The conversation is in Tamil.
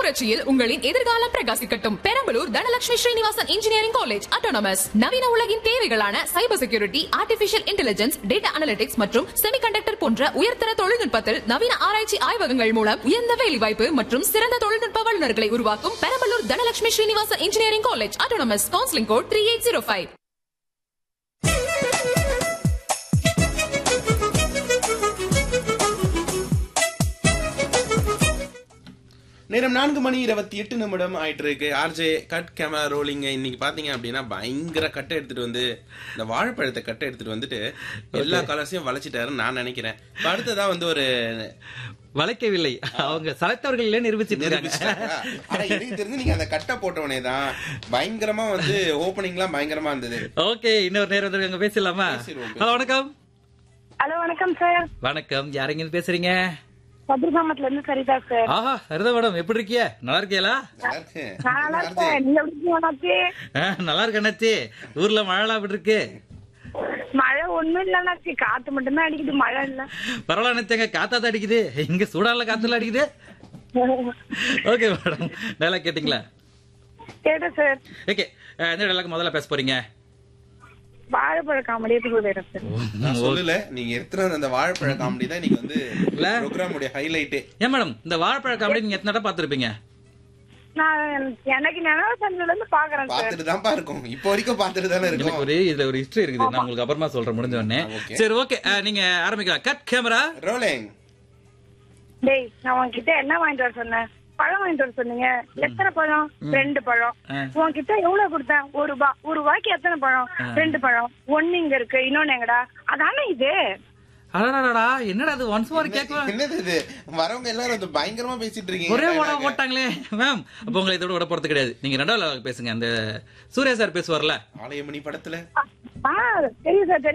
புரட்சியில் உங்களின் எதிர்காலம் பிரகாசிக்கட்டும் Perambalur Dhanalakshmi Srinivasan engineering college autonomous நவீன உலகின் தேவைகளான cyber security artificial intelligence data analytics மற்றும் செமிகண்டக்டர் போன்ற உயர்தர தொழில்நுட்பத்தில் நவீன ஆராய்ச்சி ஆய்வகங்கள் மூலம் உயர்ந்த வேலைவாய்ப்பு மற்றும் சிறந்த தொழில்நுட்ப வல்லுநர்களை உருவாக்கும் Perambalur Dhanalakshmi Srinivasan engineering college autonomous counselling code three eight zero five நேரம் நான்கு மணி இருபத்தி எட்டு நிமிடம் ஆயிட்டு இருக்கு ஆர்ஜே கட் கேமரா ரோலிங்க இன்னைக்கு பாத்தீங்க அப்படின்னா பயங்கர கட்டை எடுத்துட்டு வந்து இந்த வாழைப்பழத்தை கட்டை எடுத்துட்டு வந்துட்டு எல்லா கலர்ஸையும் வளைச்சிட்டாருன்னு நான் நினைக்கிறேன் இப்ப அடுத்ததா வந்து ஒரு வளைக்கவில்லை அவங்க சளைத்தவர்கள் நிரூபிச்சிட்டு இருக்காங்க நிரூபிச்சிட்டாரா? ஆனா எனக்கு தெரிஞ்சு நீங்க அந்த கட்டை போட்டவனே தான் பயங்கரமா வந்து ஓப்பனிங்லாம் பயங்கரமா இருந்தது ஓகே இன்னொரு நேரம் வந்து அங்க பேசலாமா பேசிடுவோம், ஹலோ வணக்கம் ஹலோ வணக்கம் சார் வணக்கம் யாரெங்க பேசுறீங்க கதிர்காமத்துல இருந்து சரிதா சார் ஆஹா சரிதா மேடம் எப்படி இருக்கிய நல்லா இருக்கியலா நல்லா இருக்கு. நான் நல்லா இருக்கேன் நீங்க எப்படி இருக்கீங்க அண்ணாச்சி? ஆ, நல்லா இருக்கு அண்ணாச்சி ஊர்ல மழைலாம் எப்படி இருக்கு மழை ஒண்ணும் இல்ல அண்ணாச்சி காத்து மட்டும்தான் அடிக்குது மழை இல்ல பரவாயில்ல நினைச்சாங்க காத்தாதான் அடிக்குது இங்க சூடால காத்துல அடிக்குது ஓகே மேடம் நல்லா கேட்டீங்களா கேட்டேன் சார் ஓகே எந்த இடத்துக்கு முதல்ல பேச போறீங்க வாழைப்பழ காமெடி போயிடும் சார் நான் சொல்லல நீங்க எடுத்துட்டு வந்த அந்த வாழைப்பழ காமெடி தான் நீங்க வந்து இல்ல? ப்ரோக்ராம் உடைய ஹைலைட்டே ஏன் மேடம் இந்த வாழைப்பழ காமெடி நீங்க எத்தனை பாத்துருப்பீங்க நான் எனக்கு நினைவு சந்தில இருந்து பாக்குறேன் சார் பாத்துட்டு தான்ப்பா இருக்கும் இப்போ வரைக்கும் பாத்துட்டு தானே எனக்கு இருக்கும் ஒரு இதுல ஒரு ஹிஸ்டரி இருக்குது நான் உங்களுக்கு அப்புறமா சொல்றேன் முடிஞ்ச உடனே Okay. சரி ஓகே நீங்க ஆரம்பிக்கலாம் கட் கேமரா ரோலிங் டேய் நான் உன்கிட்ட என்ன வாங்கிட்டு வர சொன்னேன் பழம் வாங்கிட்டு வர சொன்னீங்க எத்தனை பழம் ரெண்டு பழம் ஆ. உன்கிட்ட எவ்வளவு கொடுத்தேன் ஒரு ரூபா ஒரு ரூபாய்க்கு எத்தனை பழம் ரெண்டு பழம் ஒண்ணு இங்க இருக்கு இன்னொன்னு எங்கடா அதானே இது அடடடா என்னடா அது ஒன்ஸ் மோர் கேட்கலாம் என்னது இது வரவங்க எல்லாரும் வந்து பயங்கரமா பேசிட்டு இருக்கீங்க ஒரே ஓட போட்டாங்களே மேம் அப்ப உங்களை இதோட விட போறது கிடையாது நீங்க ரெண்டாவது பேசுங்க அந்த சூர்யா சார் பேசுவார்ல ஆலயமணி படத்துல ஆ தெரியும் சார் தெரியும்